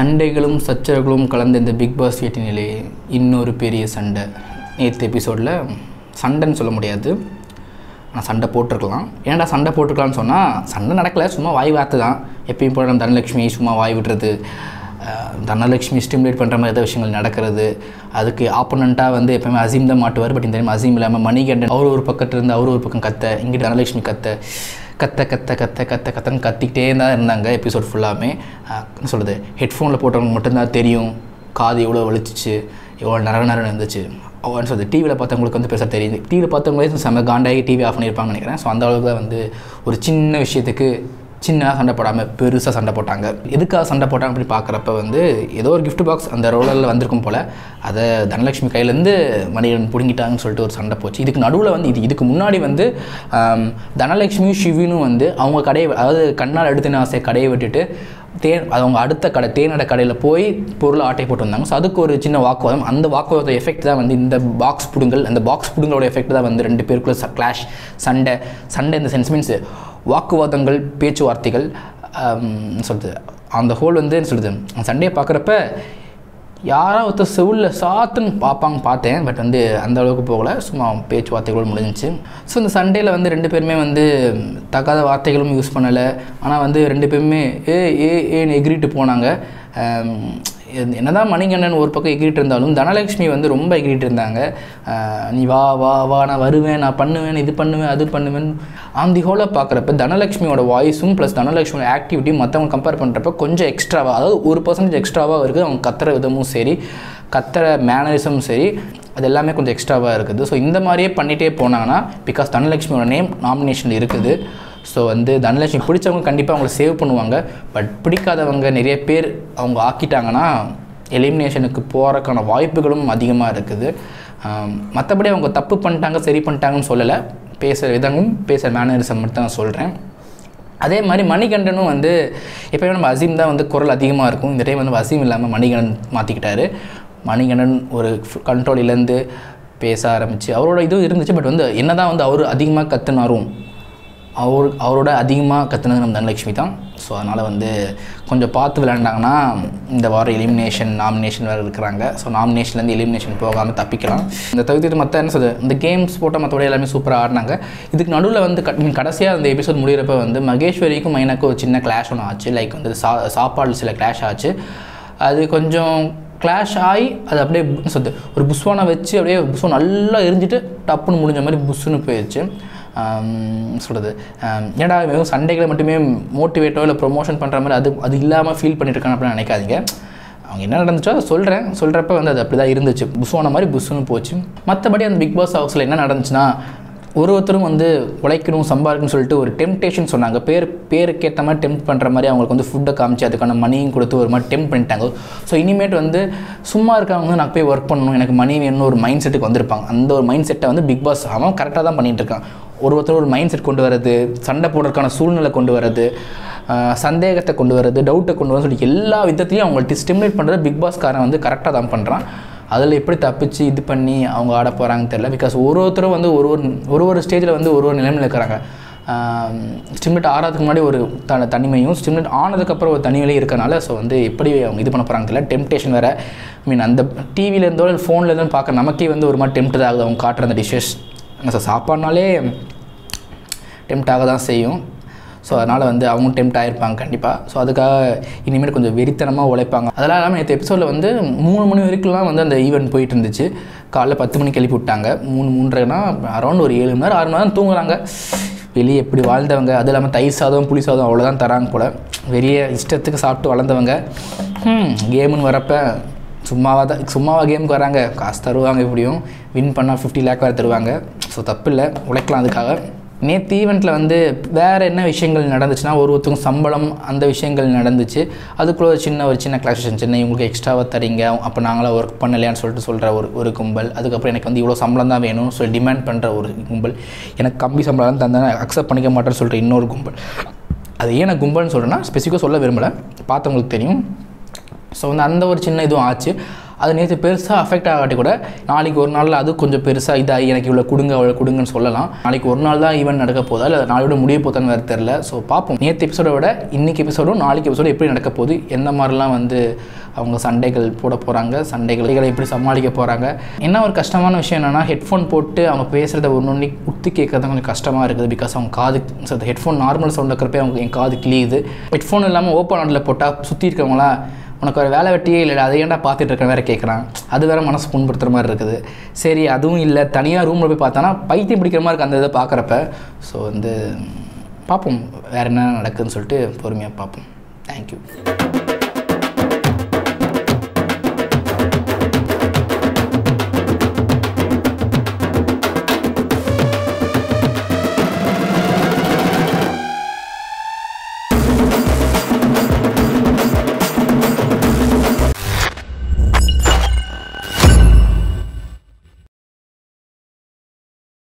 சண்டைகளும் சச்சரவுகளும் கலந்த இந்த big pass வீட்டினிலே இன்னொரு பெரிய சண்டை நேற்று எபிசோடில் சண்டைன்னு சொல்ல முடியாது ஆனால் சண்டை போட்டிருக்கலாம் ஏன்டா சண்டை போட்டிருக்கலாம்னு சொன்னால் சண்டை நடக்கலை சும்மா வாய் வார்த்தை தான் எப்பயும் போல நம்ம தனலட்சுமி சும்மா வாய் விடுறது அஹ் தனலட்சுமி ஸ்டிமுலேட் பண்ணுற மாதிரி ஏதாவது விஷயங்கள் நடக்கிறது அதுக்கு ஆப்போனண்ட்டாக வந்து எப்பவுமே அசீம் தான் மாட்டுவார் பட் இந்த டைம் அசீம் இல்லாமல் மணிகண்டன் அவர் ஒரு பக்கத்துல இருந்து அவர் ஒரு பக்கம் கத்த இங்கிட்டு தனலட்சுமி கத்த கத்த கத்த கத்த கத்த கத்தன்னு கத்திக்கிட்டே தான் இருந்தாங்க எபிசோட் ஃபுல்லாமே என்ன சொல்கிறது ஹெட்ஃபோனில் போட்டவங்களுக்கு மட்டும்தான் தெரியும் காது எவ்வளோ வலிச்சிச்சு எவ்வளோ நர நரன்னு இருந்துச்சு அவன் சொல்றது டிவியில் பார்த்தவங்களுக்கு வந்து பெருசாக தெரியுது டிவியில் பார்த்தவங்களே செம்ம காண்டாகி டிவி ஆஃப் பண்ணியிருப்பாங்கன்னு நினைக்கிறேன் ஸோ அந்த அளவுக்கு தான் வந்து ஒரு சின்ன விஷயத்துக்கு சின்னதாக சண்டை போடாமல் பெருசாக சண்டை போட்டாங்க எதுக்காக சண்டை போட்டாங்க அப்படி பார்க்குறப்ப வந்து ஏதோ ஒரு gift பாக்ஸ் அந்த ரோலரில் வந்திருக்கும் போல் அதை தனலட்சுமி கையிலேருந்து மணிகண்டன் பிடுங்கிட்டாங்கன்னு சொல்லிட்டு ஒரு சண்டை போச்சு இதுக்கு நடுவில் வந்து இது இதுக்கு முன்னாடி வந்து ஆம், தனலட்சுமியும் சிவினும் வந்து அவங்க கடையை அதாவது கண்ணால் எடுத்து ஆசை கடையை விட்டுட்டு தேன் அது அவங்க அடுத்த கடை தேனடை கடையில் போய் பொருளை ஆட்டை போட்டு வந்தாங்க ஸோ அதுக்கு ஒரு சின்ன வாக்குவாதம் அந்த வாக்குவாத எஃபெக்ட் தான் வந்து இந்த பாக்ஸ் புடுங்கல் அந்த பாக்ஸ் புடுங்களோட எஃபெக்ட் தான் வந்து ரெண்டு பேருக்குள்ள கிளாஷ் சண்டை சண்டை இந்த சென்ஸ் மீன்ஸ் வாக்குவாதங்கள் பேச்சுவார்த்தைகள் சொல்லுது அந்த ஹோல் வந்து என்ன சொல்லுது அந்த சண்டையை பார்க்குறப்ப யாரோ ஒருத்தர் செவிலில் சாத்துன்னு பார்ப்பாங்க பார்த்தேன் பட் வந்து அந்த அளவுக்கு போகலை சும்மா பேச்சுவார்த்தைகளோடு முடிஞ்சிச்சு ஸோ இந்த சண்டேல வந்து ரெண்டு பேருமே வந்து தகாத வார்த்தைகளும் யூஸ் பண்ணலை ஆனால் வந்து ரெண்டு பேருமே ஏ ஏ ஏன்னு எகிரிட்டு போனாங்க ஆம், எ- என்னதான் மணிகண்டன் ஒரு பக்கம் எகிரிட்டு இருந்தாலும் தனலட்சுமி வந்து ரொம்ப எகிரிட்டு இருந்தாங்க ஆஹ், நீ வா வா வா நான் வருவேன் நான் பண்ணுவேன் இது பண்ணுவேன் அது பண்ணுவேன் ஆன் தி ஹோலை பார்க்குறப்ப தனலட்சுமியோட வாய்ஸும் ப்ளஸ் தனலட்சுமியோட ஆக்டிவிட்டியும் மற்றவங்க கம்பேர் பண்ணுறப்ப கொஞ்சம் எக்ஸ்ட்ராவாக அதாவது ஒரு பர்சன்டேஜ் எக்ஸ்ட்ராவாக இருக்குது அவங்க கத்துற விதமும் சரி கத்துற மேனரிசமும் சரி அது எல்லாமே கொஞ்சம் எக்ஸ்ட்ராவாக இருக்குது ஸோ இந்த மாதிரியே பண்ணிகிட்டே போனாங்கன்னா பிகாஸ் தனலட்சுமியோட நேம் நாமினேஷன் இருக்குது ஸோ வந்து தனலட்சுமி பிடிச்சவங்க கண்டிப்பாக அவங்கள சேவ் பண்ணுவாங்க பட் பிடிக்காதவங்க நிறைய பேர் அவங்க ஆக்கிட்டாங்கன்னா எலிமினேஷனுக்கு போகிறக்கான வாய்ப்புகளும் அதிகமாக இருக்குது மற்றபடி அவங்க தப்பு பண்ணிட்டாங்க சரி பண்ணிட்டாங்கன்னு சொல்லலை பேசுகிற விதமும் பேசுகிற மேனரிசம் மட்டும் தான் சொல்கிறேன் அதே மாதிரி மணிகண்டனும் வந்து எப்போயுமே நம்ம அசீம் தான் வந்து குரல் அதிகமாக இருக்கும் இந்த டைம் வந்து அசீம் இல்லாமல் மணிகண்டன் மாற்றிக்கிட்டாரு மணிகண்டன் ஒரு கண்ட்ரோல் இழந்து பேச ஆரம்பிச்சு அவரோட இதுவும் இருந்துச்சு பட் வந்து என்ன தான் வந்து அவர் அதிகமாக கற்றுனாரும் அவர் அவரோட அதிகமாக கற்றுனது நம்ம தனலட்சுமி தான் ஸோ அதனால் வந்து கொஞ்சம் பார்த்து விளையாண்டாங்கன்னா இந்த வாரம் எலிமினேஷன் நாமினேஷன் வேறு இருக்கிறாங்க ஸோ நாமினேஷன்லேருந்து எலிமினேஷன் போகாமல் தப்பிக்கலாம் இந்த தவிர்த்து மற்ற என்ன சொல்றது இந்த கேம்ஸ் போட்ட மற்றபடி எல்லாமே சூப்பராக ஆடினாங்க இதுக்கு நடுவில் வந்து கட் கடைசியாக அந்த எபிசோட் முடிகிறப்ப வந்து மகேஸ்வரிக்கும் மைனாக்கும் ஒரு சின்ன கிளாஷ் ஒன்று ஆச்சு லைக் வந்து சா சாப்பாடு சில கிளாஷ் ஆச்சு அது கொஞ்சம் கிளாஷ் ஆகி அது அப்படியே என்ன சொல்றது ஒரு புஸ்வானை வச்சு அப்படியே புஸ்வான் நல்லா எரிஞ்சிட்டு டப்புன்னு முடிஞ்ச மாதிரி புஷ்ஷுன்னு போயிடுச்சு சொல்கிறது ஏன்டா வெறும் சண்டைகளை மட்டுமே மோட்டிவேட்டோ இல்லை ப்ரொமோஷன் பண்ணுற மாதிரி அது அது இல்லாமல் ஃபீல் பண்ணிட்டு இருக்காங்க அப்படின்னு நினைக்காதீங்க அவங்க என்ன நடந்துச்சோ அதை சொல்கிறேன் சொல்கிறப்ப வந்து அது அப்படி தான் இருந்துச்சு புஷ்வான மாதிரி புஷ்ஷுன்னு போச்சு மற்றபடி அந்த பிக் பாஸ் ஹவுஸில் என்ன நடந்துச்சுன்னா ஒரு ஒருத்தரும் வந்து உழைக்கணும் சம்பாதிக்கணும்னு சொல்லிட்டு ஒரு டெம்டேஷன் சொன்னாங்க பேர் பேருக்கேற்ற மாதிரி டெம்ப் பண்ணுற மாதிரி அவங்களுக்கு வந்து ஃபுட்டை காமிச்சு அதுக்கான மணியும் கொடுத்து ஒரு மாதிரி டெம்ப் பண்ணிட்டாங்க ஸோ இனிமேட் வந்து சும்மா இருக்கவங்க வந்து நான் போய் ஒர்க் பண்ணணும் எனக்கு மணி வேணும்னு ஒரு மைண்ட் செட்டுக்கு வந்திருப்பாங்க அந்த ஒரு மைண்ட் செட்டை வந்து பிக் பாஸ் அவன் கரெக்டாக தான் பண்ணிட்டு இருக்கான் ஒரு ஒருத்தர் ஒரு மைண்ட் செட் கொண்டு வரது சண்டை போடுறதுக்கான சூழ்நிலை கொண்டு வரது ஆஹ் சந்தேகத்தை கொண்டு வரது டவுட்டை கொண்டு வரது சொல்லி எல்லா விதத்துலையும் அவங்கள்ட்ட ஸ்டிமுலேட் பண்ணுறது பிக் பாஸ்காரன் வந்து கரெக்டாக தான் பண்ணுறான் அதில் எப்படி தப்பிச்சு இது பண்ணி அவங்க ஆட போகிறாங்கன்னு தெரியல பிகாஸ் ஒரு ஒருத்தரும் வந்து ஒரு ஒரு ஒரு ஒரு ஸ்டேஜில் வந்து ஒரு ஒரு நிலைமையில் இருக்கிறாங்க ஸ்டிமுலேட் ஆறதுக்கு முன்னாடி ஒரு த தனிமையும் ஸ்டிமுலேட் ஆனதுக்கப்புறம் ஒரு தனிமையிலே இருக்கனால ஸோ வந்து எப்படி அவங்க இது பண்ண போகிறாங்க தெரியல டெம்டேஷன் வேறு ஐ மீன் அந்த டிவியில் இருந்தோ இல்லை ஃபோனில் இருந்தோ பார்க்க நமக்கே வந்து ஒரு மாதிரி டெம்ட் ஆகுது அவங்க காட்டுற அந்த டிஷ்ஷஸ் என்ன சார் சாப்பாடுனாலே டெம்ட் ஆக தான் செய்யும் ஸோ அதனால் வந்து அவங்க டெம்ட் ஆகிருப்பாங்க கண்டிப்பாக ஸோ அதுக்காக இனிமேல் கொஞ்சம் வெறித்தனமாக உழைப்பாங்க அதெல்லாம் இல்லாமல் நேற்று எபிசோடில் வந்து மூணு மணி வரைக்கும்லாம் வந்து அந்த ஈவெண்ட் போயிட்டு இருந்துச்சு காலைல பத்து மணிக்கு எழுப்பி விட்டாங்க மூணு மூன்றரைனா அரௌண்ட் ஒரு ஏழு மணி நேரம் ஆறு மணி நேரம் தூங்குறாங்க வெளியே எப்படி வாழ்ந்தவங்க அது இல்லாமல் தயிர் சாதம் புளி சாதம் அவ்வளோதான் தராங்க போல் வெளியே இஷ்டத்துக்கு சாப்பிட்டு வளர்ந்தவங்க கேமுன்னு வரப்போ சும்மாவாக தான் சும்மாவா கேமுக்கு வராங்க காசு தருவாங்க எப்படியும் வின் பண்ணால் ஃபிஃப்டி லேக் வேறு தருவாங்க ஸோ தப்பு இல்லை உழைக்கலாம் அதுக்காக நேற்று ஈவெண்ட்டில் வந்து வேறு என்ன விஷயங்கள் நடந்துச்சுன்னா ஒரு ஒருத்தவங்க சம்பளம் அந்த விஷயங்கள் நடந்துச்சு அதுக்குள்ளே ஒரு சின்ன ஒரு சின்ன கிளாஷன் சின்ன இவங்களுக்கு எக்ஸ்ட்ராவாக தரீங்க அப்போ நாங்களாம் ஒர்க் பண்ணலையான்னு சொல்லிட்டு சொல்கிற ஒரு ஒரு கும்பல் அதுக்கப்புறம் எனக்கு வந்து இவ்வளோ சம்பளம் தான் வேணும்னு சொல்லி டிமாண்ட் பண்ணுற ஒரு கும்பல் எனக்கு கம்மி சம்பளம் தான் தந்தா அக்செப்ட் பண்ணிக்க மாட்டேன்னு சொல்கிற இன்னொரு கும்பல் அது ஏன் நான் கும்பல்னு சொல்கிறேன்னா ஸ்பெசிஃபிக்காக சொல்ல விரும்பலை பார்த்தவங்களுக்கு தெரியும் ஸோ வந்து அந்த ஒரு சின்ன இதுவும் ஆச்சு அது நேற்று பெருசாக அஃபெக்ட் ஆகாட்டி கூட நாளைக்கு ஒரு நாளில் அது கொஞ்சம் பெருசாக இதாகி எனக்கு இவ்வளோ கொடுங்க அவ்வளோ கொடுங்கன்னு சொல்லலாம் நாளைக்கு ஒரு நாள் தான் ஈவெண்ட் நடக்க போதா இல்லை நாளையோட முடிய போதான்னு வேறு தெரில ஸோ பார்ப்போம் நேற்று எபிசோட விட இன்னைக்கு எபிசோடும் நாளைக்கு எபிசோடு எப்படி நடக்க போகுது எந்த மாதிரிலாம் வந்து அவங்க சண்டைகள் போட போகிறாங்க சண்டைகளை எப்படி சமாளிக்க போகிறாங்க என்ன ஒரு கஷ்டமான விஷயம் என்னென்னா ஹெட்ஃபோன் போட்டு அவங்க பேசுகிறத ஒன்று ஒன்று உத்து கேட்கறது கொஞ்சம் கஷ்டமாக இருக்குது பிகாஸ் அவங்க காது ஸோ ஹெட்ஃபோன் நார்மல் சவுண்ட் இருக்கிறப்ப அவங்க என் காது கிளியுது ஹெட்ஃபோன் இல்லாமல் ஓப்பன் ஆடில் போட்டால் சுற்றி இருக்கவங்களா உனக்கு ஒரு வேலை வெட்டியே இல்லை அதை ஏன்டா பார்த்துட்டு இருக்க வேற கேட்குறான் அது வேற மனசு புண்படுத்துகிற மாதிரி இருக்குது சரி அதுவும் இல்லை தனியாக ரூமில் போய் பார்த்தானா பைத்தியம் பிடிக்கிற மாதிரி இருக்கு அந்த இதை பார்க்குறப்ப ஸோ வந்து பார்ப்போம் வேறு என்ன நடக்குதுன்னு சொல்லிட்டு பொறுமையாக பார்ப்போம் தேங்க்யூ